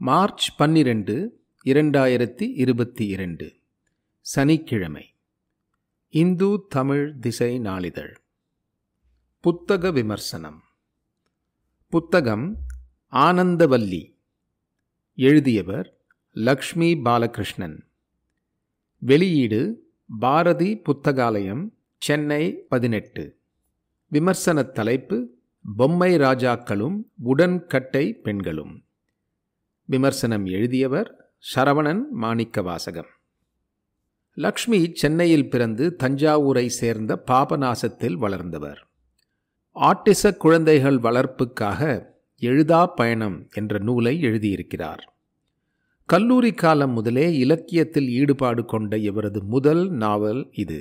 March பன்னிரண்டு இரண்டாயிரத்தி இருபத்தி இரண்டு சனிக்கிழமை இந்து தமிழ் திசை நாளிதழ் புத்தக விமர்சனம் புத்தகம் ஆனந்தவல்லி எழுதியவர் லக்ஷ்மி பாலகிருஷ்ணன் வெளியீடு பாரதி புத்தகாலயம் சென்னை பதினெட்டு விமர்சனத் தலைப்பு பொம்மை ராஜாக்களும் உடன்கட்டை பெண்களும் விமர்சனம் எழுதியவர் சரவணன் மாணிக்கவாசகம் லக்ஷ்மி சென்னையில் பிறந்து தஞ்சாவூரை சேர்ந்த பாபநாசத்தில் வளர்ந்தவர் ஆட்டிச குழந்தைகள் வளர்ப்புக்காக எழுதா பயணம் என்ற நூலை எழுதியிருக்கிறார் கல்லூரி காலம் முதலே இலக்கியத்தில் ஈடுபாடு கொண்ட இவரது முதல் நாவல் இது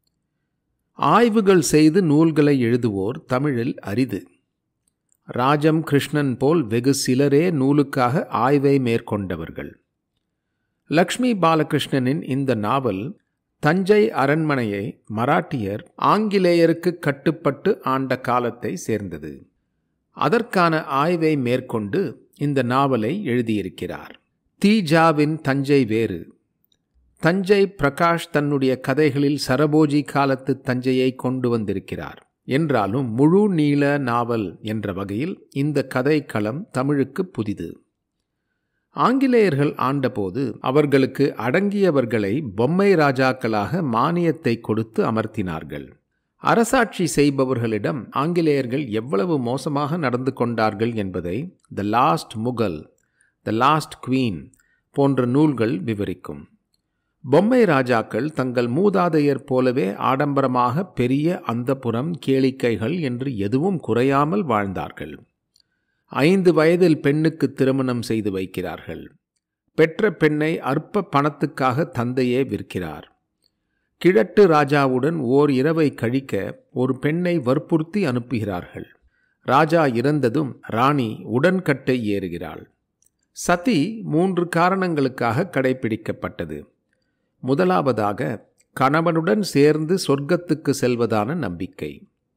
ஆய்வுகள் செய்து நூல்களை எழுதுவோர் தமிழில் அரிது ராஜம் கிருஷ்ணன் போல் வெகு சிலரே நூலுக்காக ஆய்வை மேற்கொண்டவர்கள் லக்ஷ்மி பாலகிருஷ்ணனின் இந்த நாவல் தஞ்சை அரண்மனையை மராட்டியர் ஆங்கிலேயருக்கு கட்டுப்பட்டு ஆண்ட காலத்தை சேர்ந்தது அதற்கான ஆய்வை மேற்கொண்டு இந்த நாவலை எழுதியிருக்கிறார் தீஜாவின் தஞ்சை வேறு தஞ்சை பிரகாஷ் தன்னுடைய கதைகளில் சரபோஜி காலத்து தஞ்சையை கொண்டு வந்திருக்கிறார் என்றாலும் முழு நீள நாவல் என்ற வகையில் இந்த கதைக்களம் தமிழுக்கு புதிது ஆங்கிலேயர்கள் ஆண்டபோது அவர்களுக்கு அடங்கியவர்களை பொம்மை ராஜாக்களாக மானியத்தை கொடுத்து அமர்த்தினார்கள் அரசாட்சி செய்பவர்களிடம் ஆங்கிலேயர்கள் எவ்வளவு மோசமாக நடந்து கொண்டார்கள் என்பதை the last Mughal the last queen போன்ற நூல்கள் விவரிக்கும் பொம்மை ராஜாக்கள் தங்கள் மூதாதையர் போலவே ஆடம்பரமாக பெரிய அந்தப்புறம் கேளிக்கைகள் என்று எதுவும் குறையாமல் வாழ்ந்தார்கள் ஐந்து வயதில் பெண்ணுக்கு திருமணம் செய்து வைக்கிறார்கள் பெற்ற பெண்ணை அற்ப பணத்துக்காக தந்தையே விற்கிறார் கிழட்டு ராஜாவுடன் ஓர் இரவை கழிக்க ஒரு பெண்ணை வற்புறுத்தி அனுப்புகிறார்கள் ராஜா இறந்ததும் ராணி உடன்கட்டை ஏறுகிறாள் சதி மூன்று காரணங்களுக்காக கடைபிடிக்கப்பட்டது முதலாவதாக கணவனுடன் சேர்ந்து சொர்க்கத்துக்கு செல்வதான நம்பிக்கை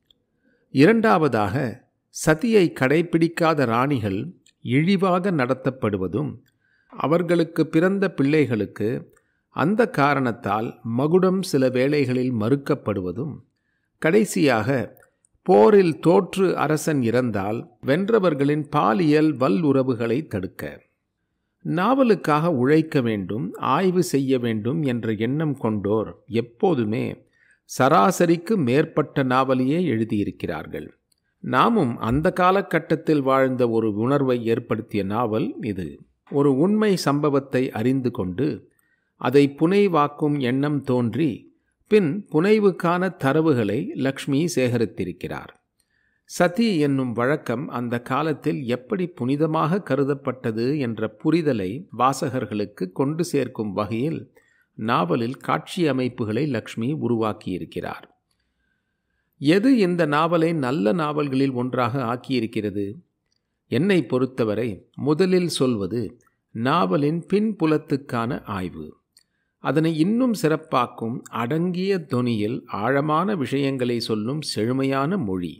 இரண்டாவதாக சதியை கடைபிடிக்காத ராணிகள் இழிவாக நடத்தப்படுவதும் அவர்களுக்கு பிறந்த பிள்ளைகளுக்கு அந்த காரணத்தால் மகுடம் சில வேளைகளில் மறுக்கப்படுவதும் கடைசியாக போரில் தோற்று அரசன் இறந்தால் வென்றவர்களின் பாலியல் வல்லுறவுகளை தடுக்க நாவலுக்காக உழைக்க வேண்டும் ஆய்வு செய்ய வேண்டும் என்ற எண்ணம் கொண்டோர் எப்போதுமே சராசரிக்கு மேற்பட்ட நாவலையே எழுதியிருக்கிறார்கள் நாமும் அந்த காலகட்டத்தில் வாழ்ந்த ஒரு உணர்வை ஏற்படுத்திய நாவல் இது ஒரு உண்மை சம்பவத்தை அறிந்து கொண்டு அதை புனைவாக்கும் எண்ணம் தோன்றி பின் புனைவுக்கான தரவுகளை லக்ஷ்மி சேகரித்திருக்கிறார் சதி என்னும் வழக்கம் அந்த காலத்தில் எப்படி புனிதமாக கருதப்பட்டது என்ற புரிதலை வாசகர்களுக்கு கொண்டு சேர்க்கும் வகையில் நாவலில் காட்சி அமைப்புகளை லக்ஷ்மி உருவாக்கியிருக்கிறார் எது இந்த நாவலை நல்ல நாவல்களில் ஒன்றாக ஆக்கியிருக்கிறது என்னை பொறுத்தவரை முதலில் சொல்வது நாவலின் பின்புலத்துக்கான ஆய்வு அதனை இன்னும் சிறப்பாக்கும் அடங்கிய தொனியில் ஆழமான விஷயங்களை சொல்லும் செழுமையான மொழி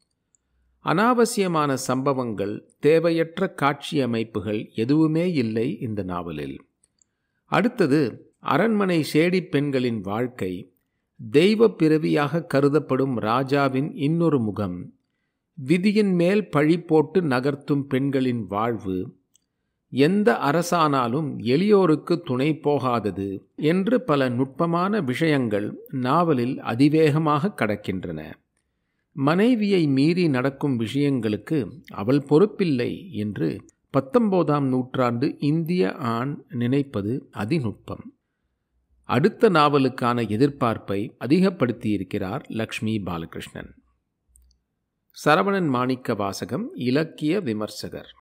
அனாவசியமான சம்பவங்கள் தேவையற்ற காட்சி அமைப்புகள் எதுவுமே இல்லை இந்த நாவலில் அடுத்தது அரண்மனை ஷேடி பெண்களின் வாழ்க்கை தெய்வ பிறவியாக கருதப்படும் ராஜாவின் இன்னொரு முகம் விதியின் மேல் பழி போட்டு நகர்த்தும் பெண்களின் வாழ்வு எந்த அரசானாலும் எளியோருக்கு துணை போகாதது என்று பல நுட்பமான விஷயங்கள் நாவலில் அதிவேகமாக கடக்கின்றன மனைவியை மீறி நடக்கும் விஷயங்களுக்கு அவள் பொறுப்பில்லை என்று பத்தொன்பதாம் நூற்றாண்டு இந்திய ஆண் நினைப்பது அதிநுட்பம் அடுத்த நாவலுக்கான எதிர்பார்ப்பை அதிகப்படுத்தியிருக்கிறார் லக்ஷ்மி பாலகிருஷ்ணன் சரவணன் மாணிக்க வாசகம் இலக்கிய விமர்சகர்